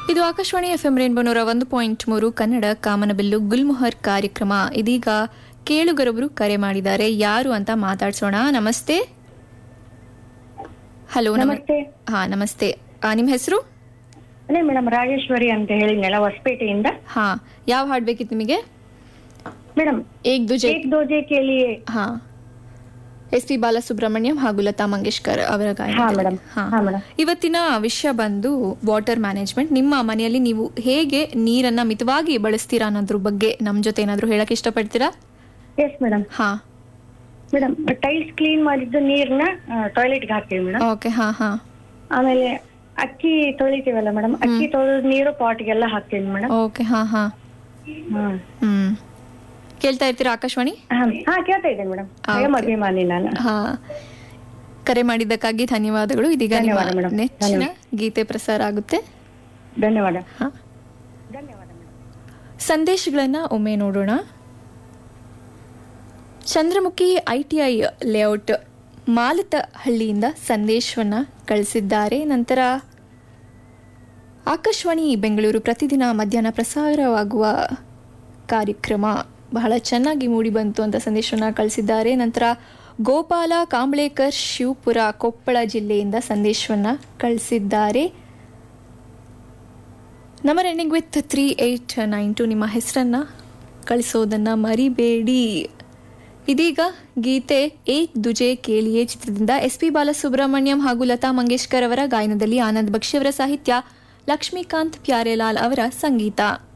ಇದು Akashvani F M rainbow ನೂರ ಒಂದು ಪಾಯಿಂಟ್ ಮೂರು ಕನ್ನಡ ಕಾಮನಬಿಲ್ಲು ಗುಲ್ಮೊಹರ್ ಕಾರ್ಯಕ್ರಮ ಇದೀಗ ಕೇಳುಗರೊಬ್ಬರು ಕರೆ ಮಾಡಿದ್ದಾರೆ ಯಾರು ಅಂತ ಮಾತಾಡ್ಸೋಣ ನಮಸ್ತೆ ಹಲೋ ನಮಸ್ತೆ ಹಾ ನಮಸ್ತೆ ಆ, ನಿಮ್ ಹೆಸರು ಅದೇ ಮೇಡಮ್ ರಾಜೇಶ್ವರಿ ಅಂತ ಹೇಳಿದ್ನಲ್ಲ ಹೊಸಪೇಟೆಯಿಂದ ಹಾ ಯಾವ ಹಾಡ್ ಬೇಕಿತ್ತು ನಿಮಗೆ ಮೇಡಮ್ ಏಕ್ ದುಜೆ ಏಕ್ ದೋಜೆ ಕೇಳಿಯೇ ಹಾ ಎಸ್ ಪಿ ಬಾಲಸುಬ್ರಹ್ಮಣ್ಯಂ ಹಾಗೂ ಲತಾ ಮಂಗೇಶ್ಕರ್ ಅವರ ಹಾ ಗಾಯನ ಮೇಡಮ್ ಹಾ ಹಾ ಮೇಡಮ್ ಇವತ್ತಿನ ವಿಷಯ ಬಂದು ವಾಟರ್ ಮ್ಯಾನೇಜ್ಮೆಂಟ್ ನಿಮ್ಮ ಮನೆಯಲ್ಲಿ ನೀವು ಹೇಗೆ ನೀರನ್ನ ಮಿತವಾಗಿ ಬಳಸ್ತೀರಾ ಅನ್ನೋದ್ರ ಬಗ್ಗೆ ನಮ್ ಜೊತೆ ಏನಾದ್ರು ಹೇಳಕ್ ಇಷ್ಟಪಡ್ತೀರಾ ಎಸ್ ಮೇಡಮ್ ಹಾ ಮೇಡಮ್ ಟೈಲ್ಸ್ ಕ್ಲೀನ್ ಮಾಡಿದ್ದು ನೀರ್ನ ಟಾಯ್ಲೆಟ್ಗೆ ಹಾಕ್ತೀವಿ ಮೇಡಮ್ ಓಕೆ ಹಾ ಹಾ ಆಮೇಲೆ ಅಕ್ಕಿ ತೊಳಿತೀವಲ್ಲ ಮೇಡಮ್ ಅಕ್ಕಿ ತೊಳೆದ ನೀರು ಪಾಟ್ಗೆಲ್ಲ ಹಾಕ್ತೀವಿ ಮೇಡಮ್ ಓಕೆ ಹಾ ಹಾ ಹ್ಮ್ ಕೇಳ್ತಾ ಇರ್ತೀರಾ ಆಕಾಶವಾಣಿ ಹಾ ಕೇಳ್ತಾ ಇದ್ದೇನೆ ಮೇಡಮ್ ಸ್ವಯಂ ಅಭಿಮಾನಿ ನಾನು ಹಾ ಕರೆ ಮಾಡಿದ್ದಕ್ಕಾಗಿ ಧನ್ಯವಾದಗಳು ಇದೀಗ ನಿಮ್ಮ ಧನ್ಯವಾದ ಮೇಡಮ್. ನೆಚ್ಚಿನ ಗೀತೆ ಪ್ರಸಾರ ಆಗುತ್ತೆ ಧನ್ಯವಾದ ಹಾ ಧನ್ಯವಾದ ಮೇಡಮ್ ಸಂದೇಶಗಳನ್ನ ಒಮ್ಮೆ ನೋಡೋಣ ಚಂದ್ರಮುಖಿ ಐಟಿಐ ಲೇಔಟ್ ಮಾಲತಹಳ್ಳಿಯಿಂದ ಸಂದೇಶವನ್ನ ಕಳಿಸಿದ್ದಾರೆ ನಂತರ ಆಕಾಶವಾಣಿ ಬೆಂಗಳೂರು ಪ್ರತಿದಿನ ಮಧ್ಯಾಹ್ನ ಪ್ರಸಾರವಾಗುವ ಕಾರ್ಯಕ್ರಮ ಬಹಳ ಚೆನ್ನಾಗಿ ಮೂಡಿ ಬಂತು ಅಂತ ಸಂದೇಶವನ್ನ ಕಳಿಸಿದ್ದಾರೆ ನಂತರ ಗೋಪಾಲ ಕಾಂಬ್ಳೇಕರ್ ಶಿವಪುರ ಕೊಪ್ಪಳ ಜಿಲ್ಲೆಯಿಂದ ಸಂದೇಶವನ್ನ ಕಳಿಸಿದ್ದಾರೆ number ending with three eight nine two ನಿಮ್ಮ ಹೆಸರನ್ನ ಕಳಿಸೋದನ್ನ ಮರಿಬೇಡಿ ಇದೀಗ ಗೀತೆ ಏಕ್ ದುಜೆ ಕೇಳಿಯೇ ಚಿತ್ರದಿಂದ ಎಸ್ ಪಿ ಬಾಲಸುಬ್ರಹ್ಮಣ್ಯಂ ಹಾಗೂ ಲತಾ ಮಂಗೇಶ್ಕರ್ ಅವರ ಗಾಯನದಲ್ಲಿ ಆನಂದ್ ಬಕ್ಷಿ ಅವರ ಸಾಹಿತ್ಯ ಲಕ್ಷ್ಮೀಕಾಂತ್ ಪ್ಯಾರೇಲಾಲ್ ಅವರ ಸಂಗೀತ